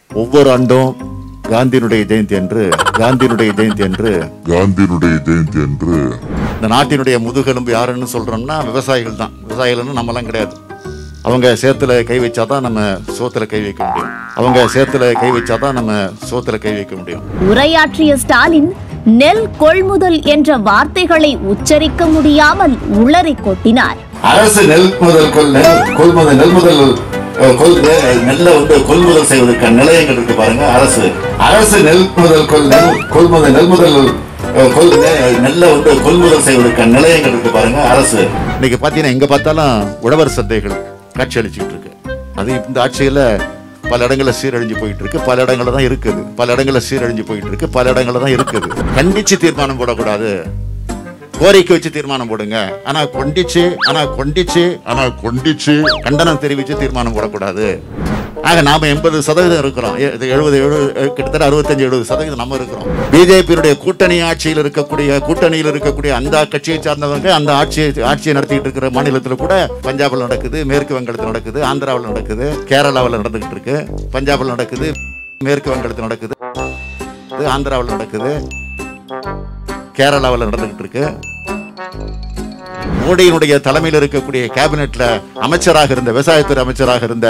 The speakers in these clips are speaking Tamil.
ஒவ்வொரு ஆண்டும் காந்தியினுடைய ஜெயந்தி அன்று காந்தியினுடைய ஜெயந்தி அன்று காந்தியினுடைய ஜெயந்தி அன்று இந்த நாட்டினுடைய முதுகெலும்பு யாருன்னு சொல்றோம்னா விவசாயிகள் தான் விவசாயிகள்னு நம்மலாம் கிடையாது அவங்க சேத்துல கை வச்சாதான் நம்ம சோத்துல கை வைக்க முடியும் அவங்க சேத்துல கை வச்சாதான் நம்ம சோத்துல கை வைக்க முடியும் உரையாற்றிய ஸ்டாலின் நெல் கொள்முதல் என்ற வார்த்தைகளை உச்சரிக்க முடியாமல் உளறிக் கொட்டினார் அரசு நெல் முதல் கொள் நெல் கொள்முதல் நெல் முதல் அஹ், கொள் நெ- நெல்லை வந்து கொள்முதல் செய்வதற்கான நிலையங்கள் இருக்கு பாருங்க அரசு அரசு நெல் முதல் கொள் நெல் கொள்முதல் நெல் முதல் அஹ், கொள் நெ- நெல்லை வந்து கொள்முதல் செய்வதற்கான நிலையங்கள் இருக்கு பாருங்க அரசு இன்னைக்கு பாத்தீங்கன்னா எங்க பார்த்தாலும் உழவர் சந்தைகள் காட்சி அளிச்சுட்டு இருக்கு அது இந்த ஆட்சியில பல இடங்கள்ல சீரழிஞ்சு போயிட்டு இருக்கு பல இடங்கள்ல தான் இருக்குது பல இடங்கள்ல சீரழிஞ்சு போயிட்டு இருக்கு பல இடங்கள்ல தான் இருக்குது கண்டிச்சு தீர்மானம் போடக்கூடாது கோரிக்கை வச்சு தீர்மானம் போடுங்க ஆனா கொண்டிச்சு ஆனா கொண்டிச்சு ஆனா கொண்டிச்சு கண்டனம் தெரிவிச்சு தீர்மானம் போடக்கூடாது ஆக நாம எண்பது சதவீதம் இருக்கிறோம் எ- இது எழுபது எழுபது கிட்டத்தட்ட அறுபத்தஞ்சு எழுபது சதவீதம் நம்ம இருக்கிறோம் பிஜேபியினுடைய கூட்டணி ஆட்சியில் இருக்கக்கூடிய கூட்டணியில் இருக்கக்கூடிய அந்த கட்சியை சார்ந்தவங்க அந்த ஆட்சியை ஆட்சியை நடத்திட்டு இருக்கிற மாநிலத்தில் கூட பஞ்சாபில் நடக்குது மேற்கு வங்கத்தில் நடக்குது ஆந்திராவில் நடக்குது கேரளாவில் நடந்துகிட்டு இருக்கு பஞ்சாபில் நடக்குது மேற்கு வங்கத்தில் நடக்குது ஆந்திராவில் நடக்குது கேரளாவில் நடந்துகிட்டு இருக்கு மோடியினுடைய தலைமையில் இருக்கக்கூடிய கேபினெட்ல அமைச்சராக இருந்த விவசாயத்துறை அமைச்சராக இருந்த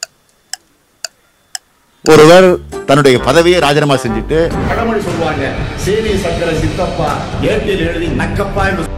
ஒருவர் தன்னுடைய பதவியை ராஜினாமா செஞ்சுட்டு பழமொழி சொல்லுவாங்க சீனி சக்கரை சித்தப்பா ஏட்டில் எழுதி நக்கப்பா என்று